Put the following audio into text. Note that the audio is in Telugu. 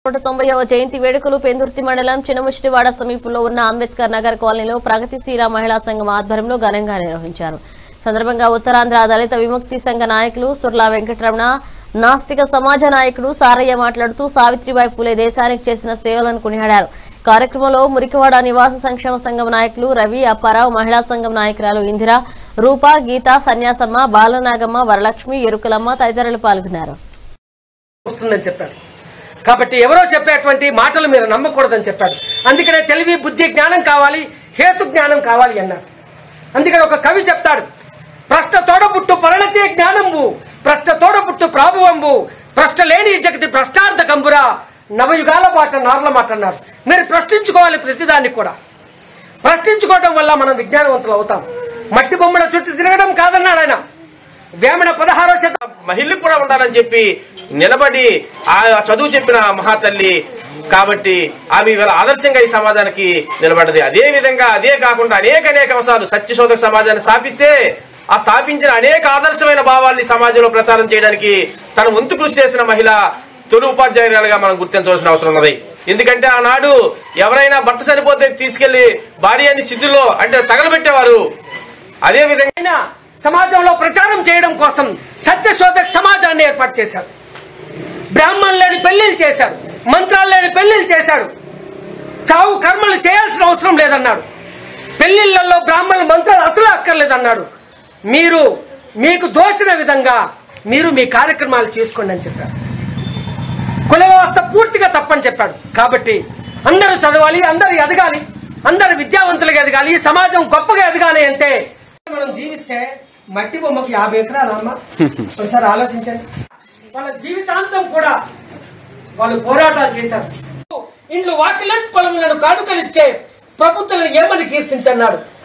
నూట తొంభైవ జయంతి వేడుకలు పెందుర్తి మండలం చినముష్టివాడ సమీపంలో ఉన్న అంబేద్కర్ నగర్ కాలనీలో ప్రగతిశీల మహిళా సంఘం ఆధ్వర్యంలో ఘనంగా నిర్వహించారు సందర్భంగా ఉత్తరాంధ్ర దళిత విముక్తి సంఘ నాయకులు సుర్లా వెంకటరమణ నాస్తిక సమాజ నాయకుడు సారయ్య మాట్లాడుతూ సావిత్రిబాయి పూలే దేశానికి చేసిన సేవలను కొనియాడారు కార్యక్రమంలో మురికివాడ నివాస సంక్షేమ సంఘం నాయకులు రవి అప్పారావు మహిళా సంఘం నాయకురాలు ఇందిర రూప గీత సన్యాసమ్మ బాలనాగమ్మ వరలక్ష్మి ఎరుకలమ్మ తదితరులు పాల్గొన్నారు వస్తుందని చెప్పాడు కాబట్టి ఎవరో చెప్పేటువంటి మాటలు మీరు నమ్మకూడదని చెప్పాడు అందుకనే తెలివి బుద్ధి జ్ఞానం కావాలి హేతు జ్ఞానం కావాలి అన్నాడు అందుకని ఒక కవి చెప్తాడు ప్రశ్న తోడబుట్టు పరిణతి జ్ఞానంబు ప్రశ్న తోడబుట్టు ప్రాభువంబు ప్రశ్న లేని జగతి ప్రశ్నార్థ కంబురా నవయుగాల మాట నార్ల మాట అన్నారు మీరు ప్రశ్నించుకోవాలి ప్రతిదాన్ని కూడా ప్రశ్నించుకోవడం వల్ల మనం విజ్ఞానవంతులు అవుతాం మట్టి బొమ్మల చుట్టూ తిరగడం కాదన్నాడు ఆయన వేమన పదహారో శత మహిళలు కూడా ఉండాలని చెప్పి నిలబడి ఆ చదువు చెప్పిన మహాతల్లి కాబట్టి ఆమె ఇవాళ ఆదర్శంగా ఈ సమాజానికి నిలబడ్డది అదే విధంగా అదే కాకుండా అనేక అనేక అంశాలు సత్యశోధక సమాజాన్ని స్థాపిస్తే ఆ స్థాపించిన అనేక ఆదర్శమైన భావాల్ని సమాజంలో ప్రచారం చేయడానికి తన వంతు కృషి చేసిన మహిళ తొలి ఉపాధ్యాయురాలుగా మనం గుర్తించవలసిన అవసరం ఉన్నది ఎందుకంటే ఆనాడు ఎవరైనా భర్త చనిపోతే తీసుకెళ్లి భార్యని సిద్ధుల్లో అంటే తగలబెట్టేవారు అదే విధంగా ఆయన సమాజంలో ప్రచారం చేయడం కోసం సత్యశోధక సమాజాన్ని ఏర్పాటు చేశారు బ్రాహ్మణులు లేని పెళ్లిళ్ళు చేశారు మంత్రాలు లేని పెళ్లిళ్ళు చేశాడు చావు కర్మలు చేయాల్సిన అవసరం లేదన్నాడు పెళ్లిళ్లలో బ్రాహ్మణుల మంత్రాలు అసలు అక్కర్లేదన్నాడు మీరు మీకు దోచిన విధంగా మీరు మీ కార్యక్రమాలు చేసుకోండి అని చెప్పారు కుల వ్యవస్థ పూర్తిగా తప్పని చెప్పాడు కాబట్టి అందరూ చదవాలి అందరూ ఎదగాలి అందరూ విద్యావంతులుగా ఎదగాలి ఈ సమాజం గొప్పగా ఎదగాలి అంటే మనం జీవిస్తే మట్టి బొమ్మకు యాభై ఎకరాలు అమ్మ ఒకసారి ఆలోచించండి వాళ్ళ జీవితాంతం కూడా వాళ్ళు పోరాటాలు చేశారు ఇండ్లు వాకిలను పొలములను కానుకలిచ్చే ప్రభుత్వాలను ఏమని కీర్తించన్నాడు